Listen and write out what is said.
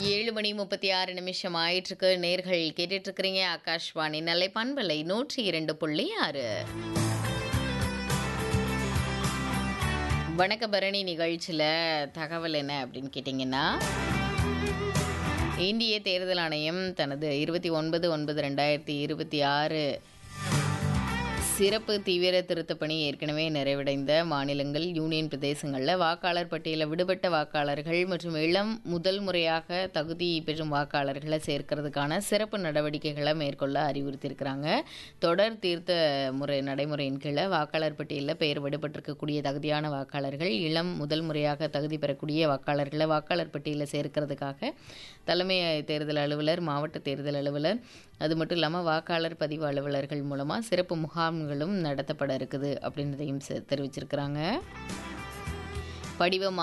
ஏழு மணி முப்பத்தி ஆறு நிமிஷம் ஆயிட்டிருக்கு நேர்கள் கேட்டுட்டு இருக்கிறீங்க ஆகாஷ்வாணி நல்லை பண்பலை நூற்றி இரண்டு புள்ளி ஆறு வணக்க பரணி நிகழ்ச்சியில் தகவல் என்ன அப்படின்னு கேட்டிங்கன்னா இந்திய தேர்தல் ஆணையம் தனது இருபத்தி ஒன்பது ஒன்பது ரெண்டாயிரத்தி இருபத்தி ஆறு சிறப்பு தீவிர திருத்தப் பணி ஏற்கனவே நிறைவடைந்த மாநிலங்கள் யூனியன் பிரதேசங்களில் வாக்காளர் பட்டியலில் விடுபட்ட வாக்காளர்கள் மற்றும் இளம் முதல் முறையாக தகுதி பெறும் வாக்காளர்களை சேர்க்கறதுக்கான சிறப்பு நடவடிக்கைகளை மேற்கொள்ள அறிவுறுத்தியிருக்கிறாங்க தொடர் தீர்த்த முறை நடைமுறையின் கீழே வாக்காளர் பட்டியலில் பெயர் விடுபட்டிருக்கக்கூடிய தகுதியான வாக்காளர்கள் இளம் முதல் முறையாக தகுதி பெறக்கூடிய வாக்காளர்களை வாக்காளர் பட்டியலில் சேர்க்கறதுக்காக தலைமை தேர்தல் அலுவலர் மாவட்ட தேர்தல் அலுவலர் அது மட்டும் இல்லாமல் வாக்காளர் பதிவு அலுவலர்கள் மூலமாக சிறப்பு முகாம்களும் நடத்தப்பட இருக்குது அப்படின்றதையும் செ- தெரிவிச்சிருக்கிறாங்க படிவ